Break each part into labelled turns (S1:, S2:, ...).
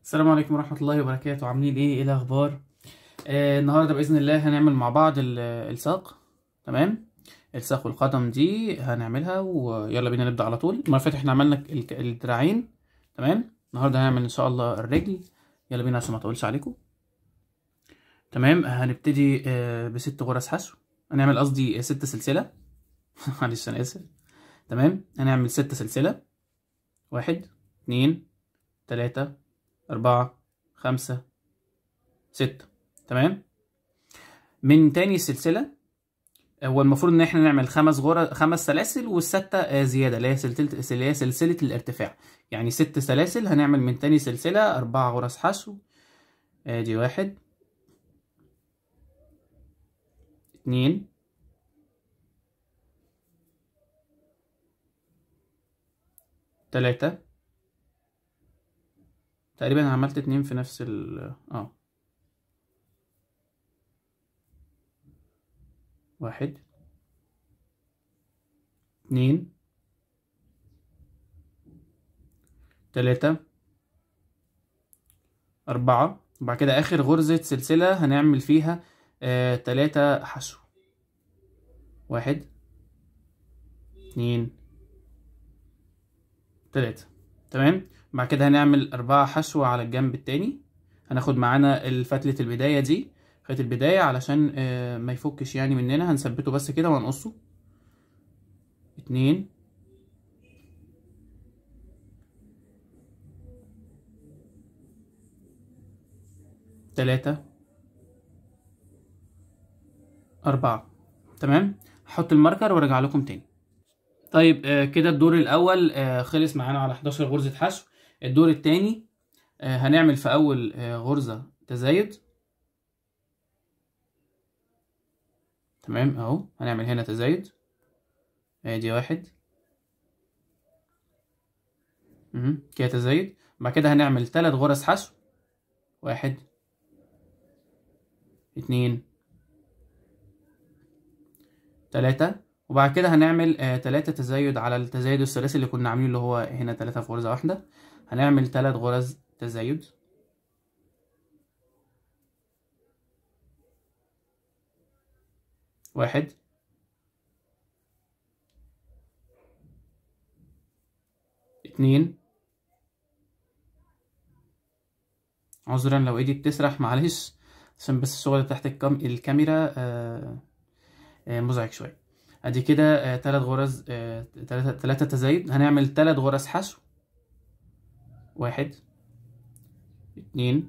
S1: السلام عليكم ورحمة الله وبركاته عاملين ايه ايه الاخبار آه النهاردة بإذن الله هنعمل مع بعض ال- الساق تمام الساق والقدم دي هنعملها ويلا بينا نبدأ على طول المرة اللي فاتت احنا عملنا الك- الدراعين تمام النهاردة هنعمل ان شاء الله الرجل يلا بينا عشان ما اطولش عليكم تمام هنبتدي آه بست غرز حشو هنعمل قصدي ست سلسلة معلش انا اسف تمام هنعمل ست سلسلة واحد اتنين تلاتة أربعة خمسة ستة تمام من تاني السلسلة هو المفروض إن احنا نعمل خمس غرز خمس سلاسل والستة آه، زيادة اللي هي سلسلة اللي هي سلسلة الارتفاع يعني ست سلاسل هنعمل من تاني سلسلة أربعة غرز حشو ادي واحد اتنين تلاتة تقريبا أنا عملت اتنين في نفس ال اه واحد اتنين تلاتة أربعة وبعد كده آخر غرزة سلسلة هنعمل فيها آه تلاتة حشو واحد اتنين تلاتة تمام بعد كده هنعمل أربعة حشو على الجنب التاني هناخد معانا الفتلة البداية دي خيط البداية علشان آه ما يفكش يعني مننا هنثبته بس كده وهنقصه اتنين تلاتة أربعة تمام هحط الماركر وارجع لكم تاني طيب آه كده الدور الأول آه خلص معانا على 11 غرزة حشو الدور التاني آه هنعمل في أول آه غرزة تزايد تمام أهو هنعمل هنا تزايد ادي واحد مهم. كده تزايد بعد كده هنعمل تلات غرز حشو واحد اتنين تلاتة وبعد كده هنعمل آه تلاتة تزايد على التزايد الثلاثي اللي كنا عاملينه اللي هو هنا تلاتة في غرزة واحدة هنعمل تلات غرز تزايد واحد اتنين عذرا لو ايدي بتسرح معلش عشان بس الشغل تحت الكام... الكاميرا آه آه مزعج شوية ادي كده آه تلات غرز آه تلاتة, تلاتة تزايد هنعمل تلات غرز حشو واحد اتنين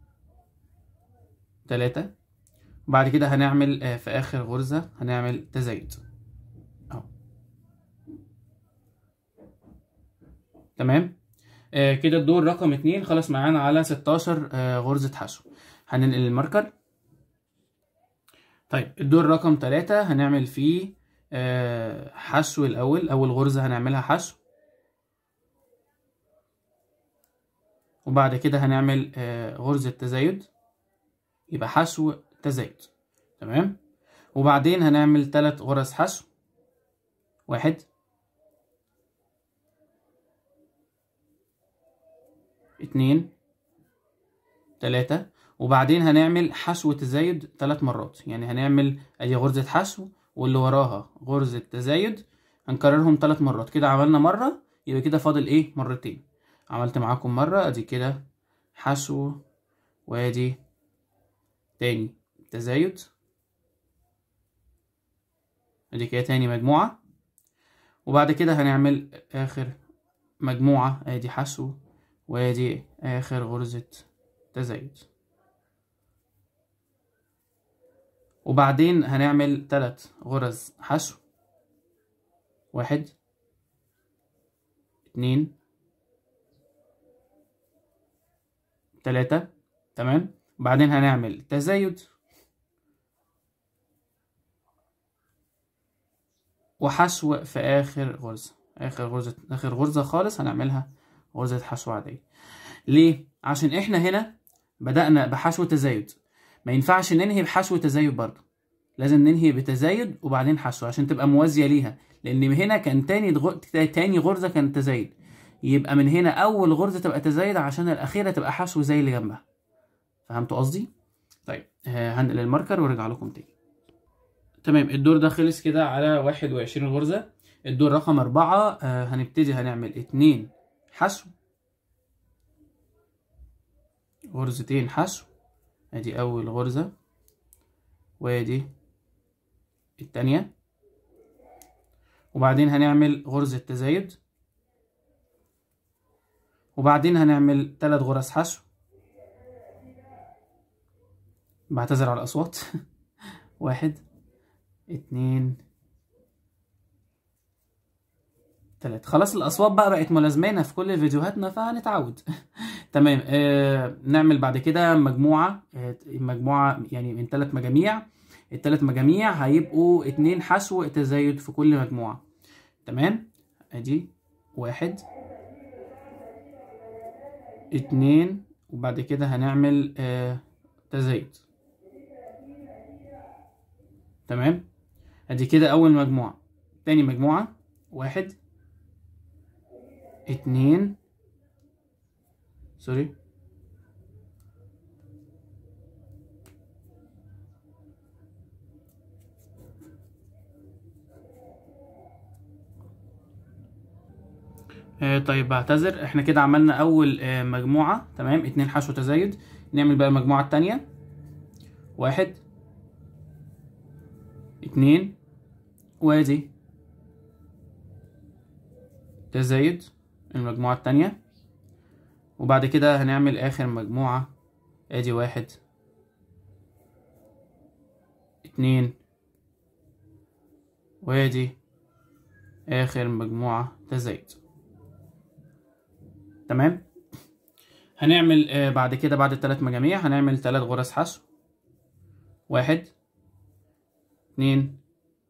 S1: تلاتة وبعد كده هنعمل آه في اخر غرزة هنعمل تزايد اهو تمام آه كده الدور رقم اتنين خلص معانا على ستاشر آه غرزة حشو هننقل الماركر طيب الدور رقم تلاتة هنعمل فيه آه حشو الأول أول غرزة هنعملها حشو وبعد كده هنعمل آه غرزة تزايد يبقى حشو تزايد تمام وبعدين هنعمل تلات غرز حشو واحد اتنين تلاتة وبعدين هنعمل حشو تزايد تلات مرات يعني هنعمل ادي غرزة حشو واللي وراها غرزة تزايد هنكررهم تلات مرات كده عملنا مرة يبقى كده فاضل ايه مرتين عملت معاكم مرة ادي كده حشو وادي تاني تزايد ادي كده تاني مجموعة وبعد كده هنعمل اخر مجموعة ادي حشو وادي اخر غرزة تزايد وبعدين هنعمل تلات غرز حشو واحد اتنين تلاتة تمام وبعدين هنعمل تزايد وحشو في آخر غرزة آخر غرزة آخر غرزة خالص هنعملها غرزة حشو عادية ليه؟ عشان احنا هنا بدأنا بحشو تزايد ما ينفعش ننهي بحشو تزايد برضه لازم ننهي بتزايد وبعدين حشو عشان تبقى موازية ليها لأن هنا كان تاني دغ... تاني غرزة كانت تزايد يبقى من هنا اول غرزه تبقى تزايد عشان الاخيره تبقى حشو زي اللي جنبها فهمتوا قصدي طيب آه، هنقل الماركر وارجع لكم تاني تمام الدور ده خلص كده على واحد وعشرين غرزة الدور رقم أربعة آه هنبتدي هنعمل اتنين حشو غرزتين حشو ادي أول غرزة وادي التانية وبعدين هنعمل غرزة تزايد وبعدين هنعمل تلات غرز حشو بعتذر على الأصوات واحد اتنين تلاتة خلاص الأصوات بقى بقت ملازمانة في كل فيديوهاتنا فهنتعود تمام آه نعمل بعد كده مجموعة آه مجموعة يعني من تلات مجاميع التلات مجاميع هيبقوا اتنين حشو تزايد في كل مجموعة تمام ادي واحد اتنين وبعد كده هنعمل آه تزايد تمام ادي كده اول مجموعة تاني مجموعة واحد اتنين سوري آه طيب بعتذر احنا كده عملنا اول آه مجموعة تمام اتنين حشو تزايد نعمل بقى المجموعة التانية واحد اتنين وادي تزايد المجموعة التانية وبعد كده هنعمل آخر مجموعة ادي واحد اتنين وادي آخر مجموعة تزايد تمام هنعمل آه بعد كده بعد التلات مجاميع هنعمل تلات غرز حشو واحد اتنين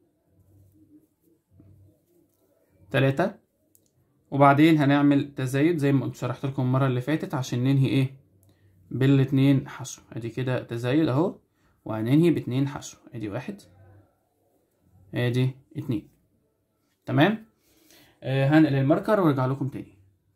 S1: تلاتة وبعدين هنعمل تزايد زي ما كنت شرحت لكم المرة اللي فاتت عشان ننهي ايه بالاتنين حشو ادي كده تزايد اهو وهننهي باتنين حشو ادي واحد ادي اتنين تمام آه هنقل الماركر وارجع لكم تاني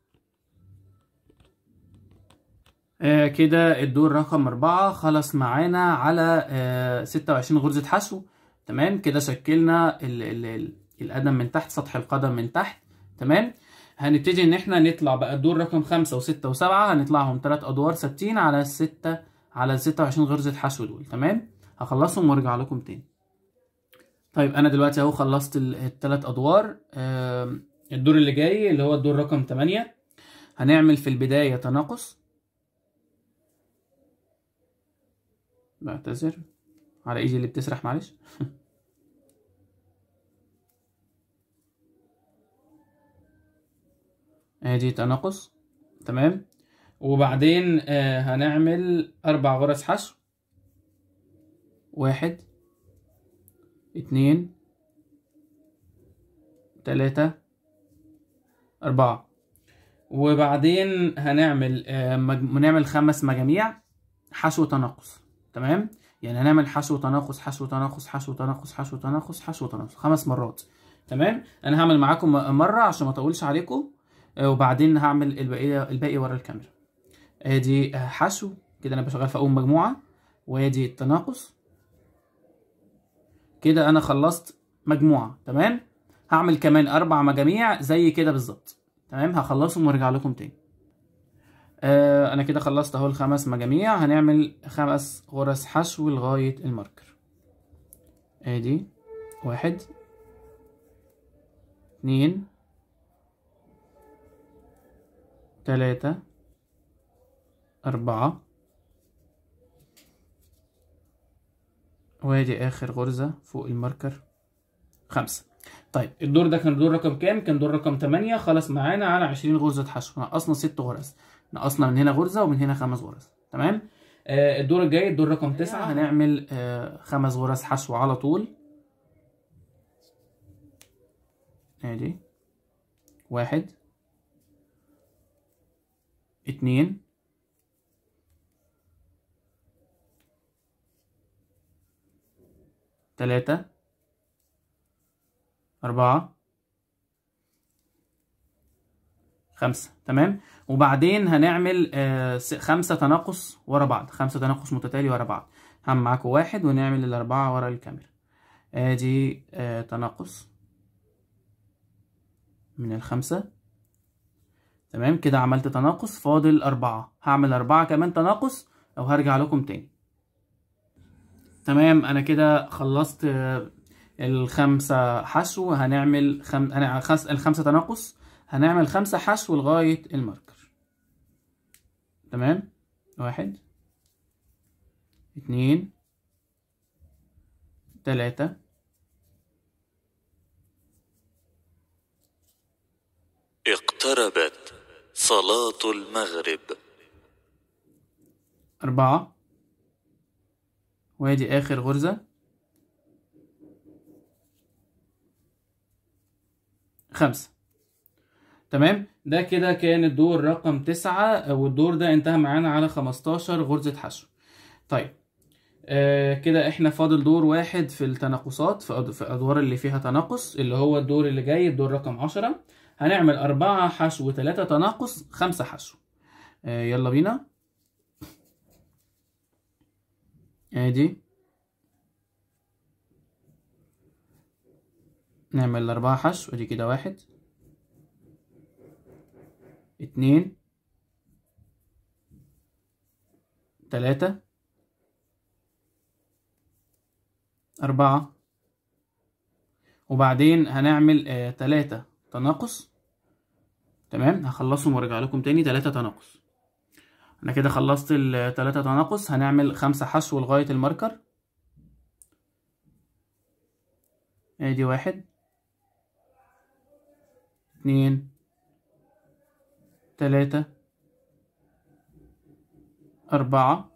S1: آه كده الدور رقم أربعة خلص معانا على آه ستة وعشرين غرزة حشو تمام كده شكلنا ال ال ال القدم من تحت سطح القدم من تحت تمام هنبتدي ان احنا نطلع بقى الدور رقم خمسة وستة وسبعة هنطلعهم تلات ادوار ثابتين على الستة على الستة وعشرين غرزة حشو دول تمام هخلصهم وارجع لكم تاني طيب انا دلوقتي اهو خلصت التلات ادوار آه الدور اللي جاي اللي هو الدور رقم تمانية هنعمل في البداية تناقص بعتذر على ايدي اللي بتسرح معلش ادي تناقص تمام وبعدين آه هنعمل اربع غرز حشو واحد اتنين تلاتة اربعة وبعدين هنعمل آه مج... نعمل خمس مجاميع حشو تناقص تمام يعني هنعمل حشو تناقص حشو تناقص حشو تناقص حشو تناقص حشو تناقص خمس مرات تمام انا هعمل معاكم مره عشان ما اطولش عليكم وبعدين هعمل الباقي الباقي ورا الكاميرا ادي حشو كده انا بشغل في اول مجموعه وادي التناقص كده انا خلصت مجموعه تمام هعمل كمان اربع مجاميع زي كده بالظبط تمام هخلصهم وارجع لكم تاني آه انا كده خلصت اهو الخمس مجاميع هنعمل خمس غرز حشو لغايه الماركر ادي واحد اتنين تلاتة أربعة وادي آخر غرزة فوق الماركر خمسة طيب الدور ده كان دور رقم كام؟ كان دور رقم تمانية خلص معانا على عشرين غرزة حشو نقصنا ست غرز نقصنا من هنا غرزة ومن هنا خمس غرز تمام؟ آه الدور الجاي الدور رقم تسعة هنعمل آه خمس غرز حشو على طول ادي واحد اتنين تلاتة أربعة خمسة تمام وبعدين هنعمل آه س- خمسة تناقص ورا بعض خمسة تناقص متتالي ورا بعض هعمل معاكم واحد ونعمل الأربعة ورا الكاميرا ادي آه تناقص من الخمسة تمام كده عملت تناقص فاضل أربعة هعمل أربعة كمان تناقص أو هرجع لكم تاني تمام أنا كده خلصت آه، الخمسة حشو هنعمل خم... هنعمل خمس... الخمسة تناقص هنعمل خمسة حشو لغاية الماركر تمام واحد اتنين تلاتة
S2: اقتربت صلاة المغرب
S1: أربعة وادي آخر غرزة خمسة تمام ده كده كان الدور رقم تسعة والدور ده انتهى معانا على خمستاشر غرزة حشو طيب آه كده احنا فاضل دور واحد في التناقصات في أد- في الأدوار اللي فيها تناقص اللي هو الدور اللي جاي الدور رقم عشرة هنعمل أربعة حشو وتلاتة تناقص خمسة حشو آه يلا بينا ادي نعمل أربعة حشو ادي كده واحد اتنين تلاتة أربعة وبعدين هنعمل آه تلاتة تناقص تمام هخلصهم وارجع لكم تاني تلاتة تناقص انا كده خلصت التلاتة تناقص هنعمل خمسة حشو لغاية الماركر ادي واحد اتنين تلاتة أربعة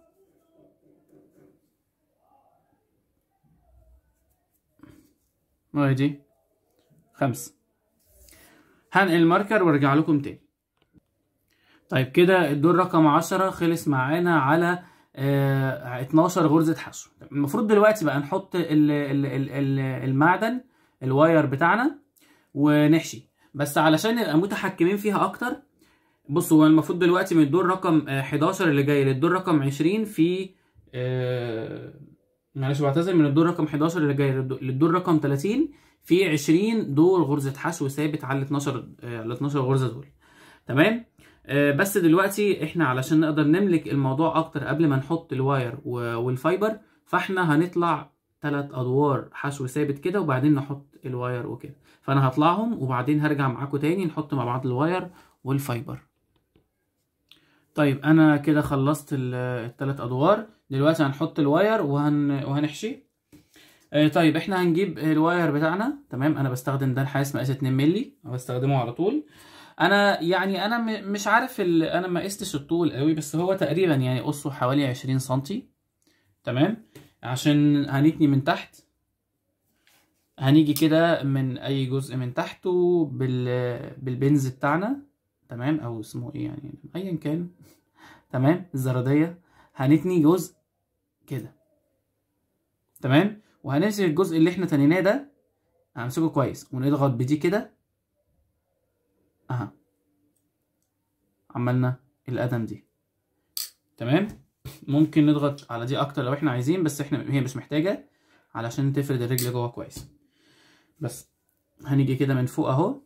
S1: وادي خمسة هنقل الماركر وارجع لكم تاني طيب كده الدور رقم عشرة خلص معانا على آه 12 غرزة حشو المفروض دلوقتي بقى نحط ال ال ال ال المعدن الواير بتاعنا ونحشي بس علشان نبقى متحكمين فيها اكتر بصوا هو المفروض دلوقتي من الدور رقم آه، 11 اللي جاي للدور رقم 20 في آه، معلش بعتذر من الدور رقم 11 اللي جاي للدو- للدور رقم 30 في 20 دور غرزة حشو ثابت على ال 12 آه، على ال 12 غرزة دول تمام آه، بس دلوقتي احنا علشان نقدر نملك الموضوع اكتر قبل ما نحط الواير و- والفايبر فاحنا هنطلع ثلاث ادوار حشو ثابت كده وبعدين نحط الواير وكده فانا هطلعهم وبعدين هرجع معاكم تاني نحط مع بعض الواير والفايبر طيب انا كده خلصت ال- التلات ادوار دلوقتي هنحط الواير وهن... وهنحشي آه، طيب احنا هنجيب الواير بتاعنا تمام انا بستخدم ده الحاس مقاس 2 مللي بستخدمه على طول انا يعني انا م... مش عارف ال... انا ما قستش الطول قوي بس هو تقريبا يعني قصه حوالي 20 سنتي تمام عشان هنتني من تحت هنيجي كده من اي جزء من تحته بال... بالبنز بتاعنا تمام او اسمه ايه يعني ايا كان تمام الزرادية هنتني جزء كده تمام وهنمسك الجزء اللي احنا تنيناه ده هنمسكه كويس ونضغط بدي كده اها عملنا القدم دي تمام ممكن نضغط على دي اكتر لو احنا عايزين بس احنا هي مش محتاجة علشان تفرد الرجل جوه كويس بس هنيجي كده من فوق اهو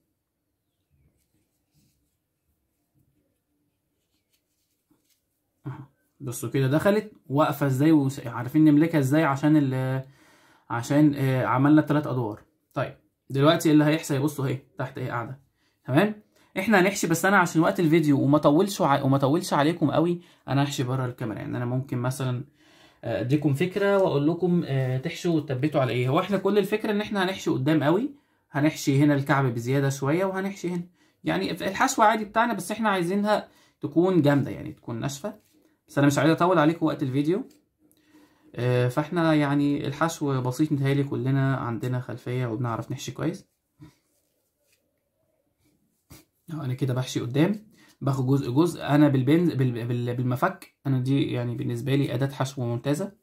S1: أها. بصوا كده دخلت واقفة ازاي وعارفين نملكها ازاي عشان ال عشان آه، عملنا التلات ادوار طيب دلوقتي اللي هيحصل بصوا اهي تحت اهي قاعدة تمام احنا هنحشي بس انا عشان وقت الفيديو وما طولش ع... وما طولش عليكم قوي انا هحشي بره الكاميرا يعني انا ممكن مثلا آه، اديكم فكره واقول لكم آه، تحشوا وتثبتوا على ايه هو احنا كل الفكره ان احنا هنحشي قدام قوي هنحشي هنا الكعب بزياده شويه وهنحشي هنا يعني الحشو عادي بتاعنا بس احنا عايزينها تكون جامده يعني تكون ناشفه بس انا مش عايز اطول عليكم وقت الفيديو آه، فاحنا يعني الحشو بسيط متهيألي كلنا عندنا خلفيه وبنعرف نحشي كويس أهو انا كده بحشي قدام باخد جزء جزء انا بالبنز بال- بال- بالمفك انا دي يعني بالنسبه لي اداه حشو ممتازه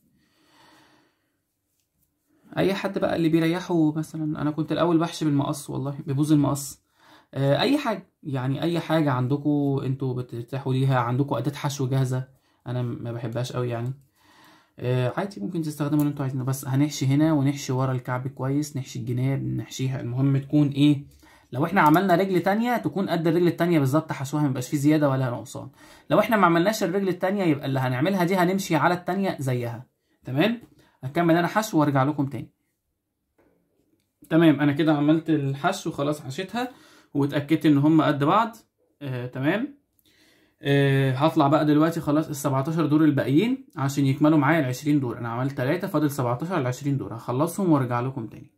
S1: اي حد بقى اللي بيريحه مثلا انا كنت الاول بحشي بالمقص والله ببوز المقص آه، اي حاجه يعني اي حاجه عندكم انتوا بترتاحوا ليها عندكم اداه حشو جاهزه انا ما بحبهاش قوي يعني آه، عادي ممكن تستخدموا اللي انتوا عايزينه بس هنحشي هنا ونحشي ورا الكعب كويس نحشي الجناب نحشيها المهم تكون ايه لو احنا عملنا رجل تانية تكون قد الرجل التانية بالظبط حشوها ميبقاش فيه زيادة ولا نقصان لو احنا ما عملناش الرجل التانية يبقى اللي هنعملها دي هنمشي على التانية زيها تمام هكمل انا حشو وارجع لكم تاني تمام انا كده عملت الحشو خلاص حشيتها واتاكدت ان هم قد بعض آه، تمام آه، هطلع بقى دلوقتي خلاص ال 17 دور الباقيين عشان يكملوا معايا ال 20 دور انا عملت 3 فاضل 17 ل 20 دور هخلصهم وارجع لكم تاني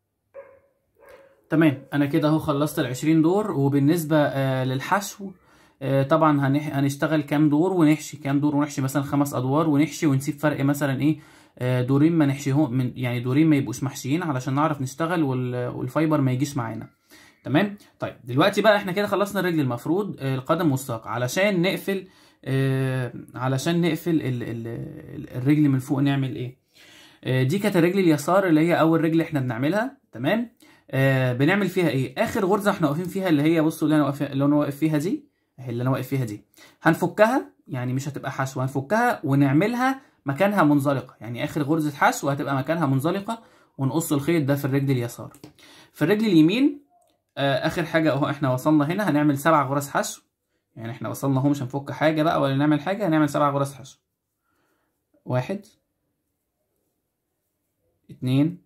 S1: تمام انا كده اهو خلصت ال 20 دور وبالنسبه آه للحشو آه طبعا هنح... هنشتغل كام دور ونحشي كام دور ونحشي مثلا خمس ادوار ونحشي ونسيب فرق مثلا ايه آه دورين ما نحشيهم من يعني دورين ما يبقوش محشيين علشان نعرف نشتغل وال... والفايبر ما يجيش معانا تمام طيب دلوقتي بقى احنا كده خلصنا الرجل المفروض آه القدم والساق علشان نقفل آه علشان نقفل ال... ال... ال- الرجل من فوق نعمل ايه آه دي كانت الرجل اليسار اللي هي اول رجل احنا بنعملها تمام آه بنعمل فيها ايه اخر غرزه احنا واقفين فيها اللي هي بصوا اللي انا واقف اللي انا واقف فيها دي اهي اللي انا واقف فيها دي هنفكها يعني مش هتبقى حشو هنفكها ونعملها مكانها منزلقه يعني اخر غرزه حشو هتبقى مكانها منزلقه ونقص الخيط ده في الرجل اليسار في الرجل اليمين آه اخر حاجه اهو احنا وصلنا هنا هنعمل سبع غرز حشو يعني احنا وصلنا اهو مش هنفك حاجه بقى ولا نعمل حاجه هنعمل سبع غرز حشو واحد اتنين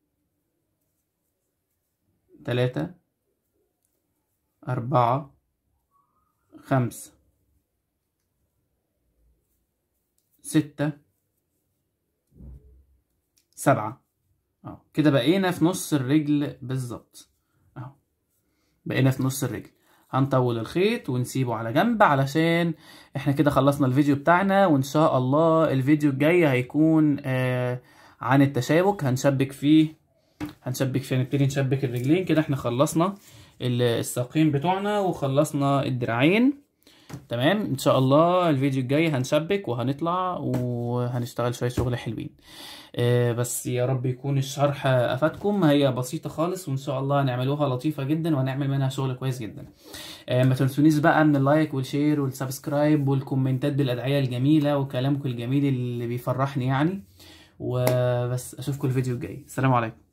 S1: تلاتة أربعة خمسة ستة سبعة اهو كده بقينا في نص الرجل بالظبط اهو بقينا في نص الرجل هنطول الخيط ونسيبه على جنب علشان احنا كده خلصنا الفيديو بتاعنا وان شاء الله الفيديو الجاي هيكون آه عن التشابك هنشبك فيه هنشبك فيه نبتدي نشبك الرجلين كده احنا خلصنا ال- الساقين بتوعنا وخلصنا الدراعين تمام ان شاء الله الفيديو الجاي هنشبك وهنطلع وهنشتغل شويه شغل حلوين آه، بس يا رب يكون الشرح افادكم هي بسيطه خالص وان شاء الله هنعملوها لطيفه جدا وهنعمل منها شغل كويس جدا آه، ما تنسونيش بقى من اللايك والشير والسبسكرايب والكومنتات بالادعيه الجميله وكلامكم الجميل اللي بيفرحني يعني وبس اشوفكم الفيديو الجاي السلام عليكم